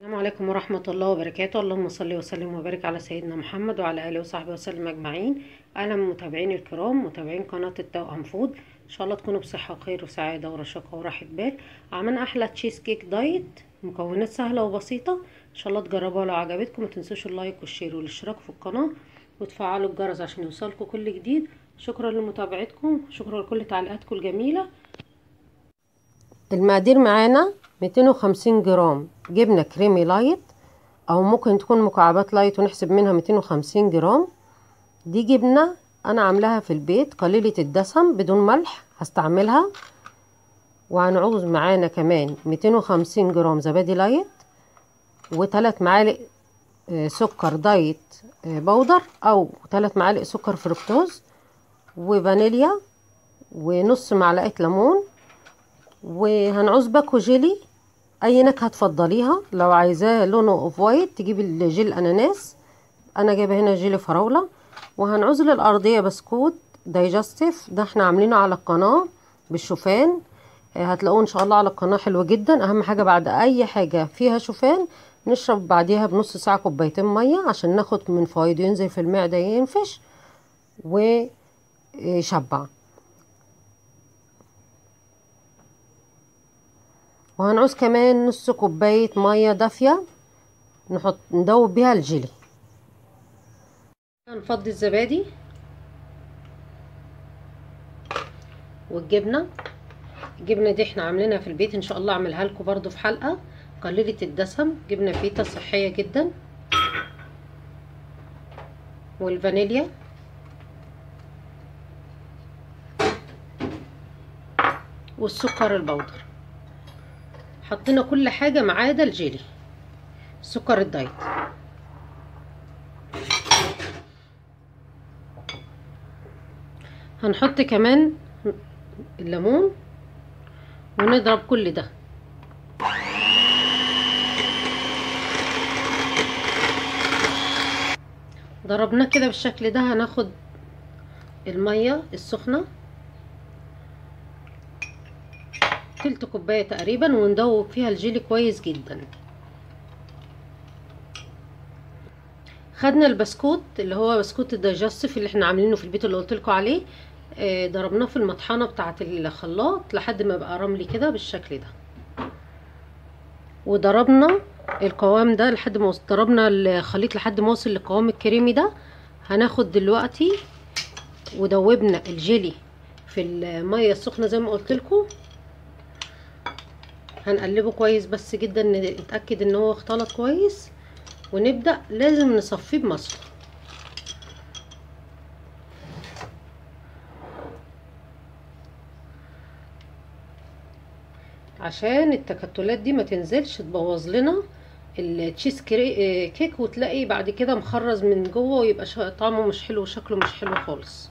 السلام عليكم ورحمة الله وبركاته اللهم صل وسلم وبارك على سيدنا محمد وعلى آله وصحبه وسلم أجمعين أهلا متابعيني الكرام متابعين قناة التوأم فود إن شاء الله تكونوا بصحة وخير وسعادة ورشاقة وراحة بال عملنا أحلى تشيز كيك دايت مكونات سهلة وبسيطة إن شاء الله تجربوها لو عجبتكم ما تنسوش اللايك والشير والاشتراك في القناة وتفعلوا الجرس عشان يوصلكم كل جديد شكرا لمتابعتكم شكرا لكل تعليقاتكم الجميلة المقادير معانا 250 جرام جبنة كريمي لايت او ممكن تكون مكعبات لايت ونحسب منها 250 جرام دي جبنة انا عاملاها في البيت قليلة الدسم بدون ملح هستعملها وهنعوز معانا كمان 250 جرام زبادي لايت وثلاث معالق سكر دايت بودر او ثلاث معالق سكر فركتوز وفانيليا ونص معلقة ليمون وهنعوز باكو جيلي اي نكهه تفضليها لو عايزاه لونه اوف وايت تجيبي الجيل اناناس انا جايبه هنا جيلي فراوله وهنعوز للارضيه بسكوت دايجستيف ده احنا عاملينه على القناه بالشوفان هتلاقوه ان شاء الله على القناه حلو جدا اهم حاجه بعد اي حاجه فيها شوفان نشرب بعديها بنص ساعه كوبايتين ميه عشان ناخد من فوائده ينزل في المعده ينفش ويشبع وهنعوز كمان نص كوباية مية دافية نحط ندوب بيها الجيلي هنفضي الزبادي والجبنة الجبنة دي احنا عاملينها في البيت ان شاء الله اعملها لكم برضو في حلقة قليلة الدسم جبنة فيتا صحية جدا والفانيليا والسكر البودر حطينا كل حاجة ما عدا الجيلي سكر الدايت هنحط كمان الليمون ونضرب كل ده ضربناه كده بالشكل ده هناخد المية السخنة تلت كوباية تقريبا وندوب فيها الجيلي كويس جدا خدنا البسكوت اللي هو بسكوت الدايجستيف اللي احنا عاملينه في البيت اللي قلت لكم عليه اه ضربناه في المطحنة بتاعة الخلاط لحد ما بقى رملي كده بالشكل ده وضربنا القوام ده لحد ما ضربنا الخليط لحد ما وصل للقوام الكريمي ده هناخد دلوقتي ودوبنا الجيلي في المية السخنة زي ما قلت لكم هنقلبه كويس بس جدا نتأكد ان هو اختلط كويس ونبدأ لازم نصفيه بمصفى عشان التكتلات دي ما تنزلش تبوظ لنا التشيز كيك وتلاقي بعد كده مخرز من جوه ويبقى طعمه مش حلو وشكله مش حلو خالص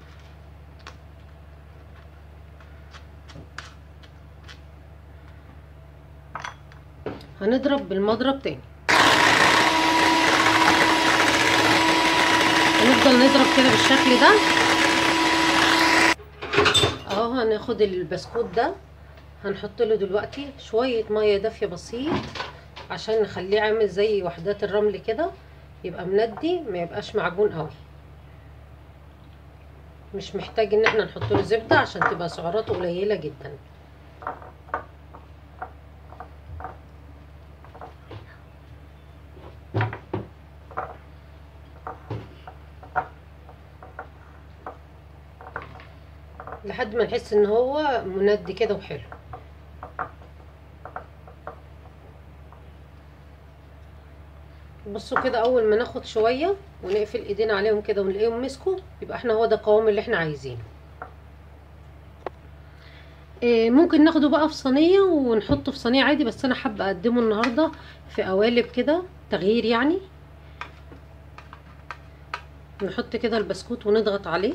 هنضرب بالمضرب تاني هنفضل نضرب كده بالشكل ده اهو هناخد البسكوت ده هنحط له دلوقتي شويه ميه دافيه بسيط عشان نخليه عامل زي وحدات الرمل كده يبقى مندي ما يبقاش معجون قوي مش محتاج ان احنا نحط له زبده عشان تبقى سعراته قليله جدا لحد ما نحس ان هو مندي كده وحلو بصوا كده اول ما ناخد شويه ونقفل ايدينا عليهم كده ونلاقيهم مسكوا يبقى احنا هو ده القوام اللي احنا عايزينه إيه ممكن ناخده بقى في صينيه ونحطه في صينيه عادي بس انا حابه اقدمه النهارده في قوالب كده تغيير يعني نحط كده البسكوت ونضغط عليه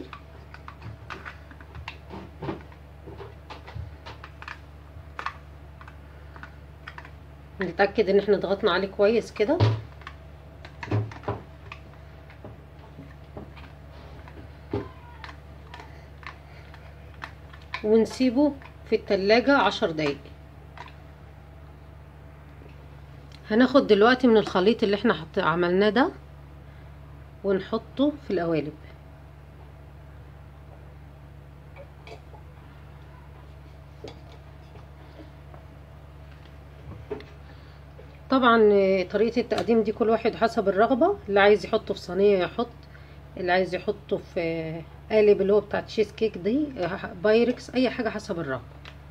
نتأكد ان احنا ضغطنا عليه كويس كده ونسيبه في التلاجة عشر دقايق هناخد دلوقتي من الخليط اللي احنا حط... عملناه ده ونحطه في القوالب طبعا طريقة التقديم دي كل واحد حسب الرغبة اللي عايز يحطه في صينية يحط اللي عايز يحطه في قالب اللي هو بتاع تشيز كيك دي بايركس اي حاجة حسب الرغبة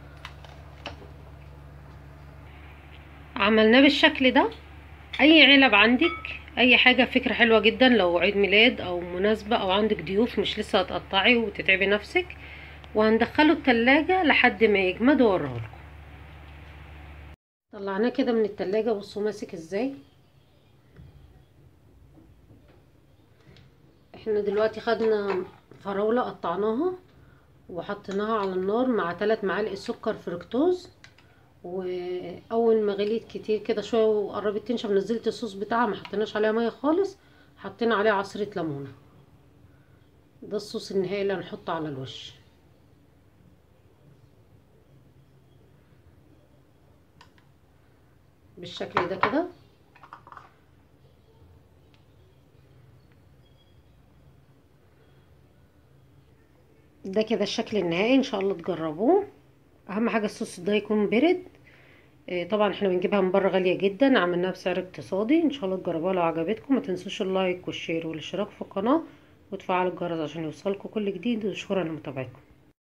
عملناه بالشكل ده اي علب عندك اي حاجة فكرة حلوة جدا لو عيد ميلاد او مناسبة او عندك ضيوف مش لسه هتقطعي وتتعبي نفسك وهندخله التلاجة لحد ما يجمد واوريه لكم طلعناه كده من التلاجة بصوا ماسك ازاي احنا دلوقتي خدنا فراولة قطعناها وحطيناها على النار مع 3 معالق سكر فركتوز واول ما غليت كتير كده شويه وقربت تنشف نزلت الصوص بتاعها ما حطيناش عليها ميه خالص حطينا عليها عصره ليمونه ده الصوص النهائي اللي هنحطه على الوش بالشكل ده كده ده كده الشكل النهائي ان شاء الله تجربوه اهم حاجه الصوص ده يكون برد طبعا احنا بنجيبها من بره غاليه جدا عملناها بسعر اقتصادي ان شاء الله تجربوها لو عجبتكم ما تنسوش اللايك والشير والاشتراك في القناه وتفعلوا الجرس عشان يوصلكم كل جديد وشكرا لمتابعتكم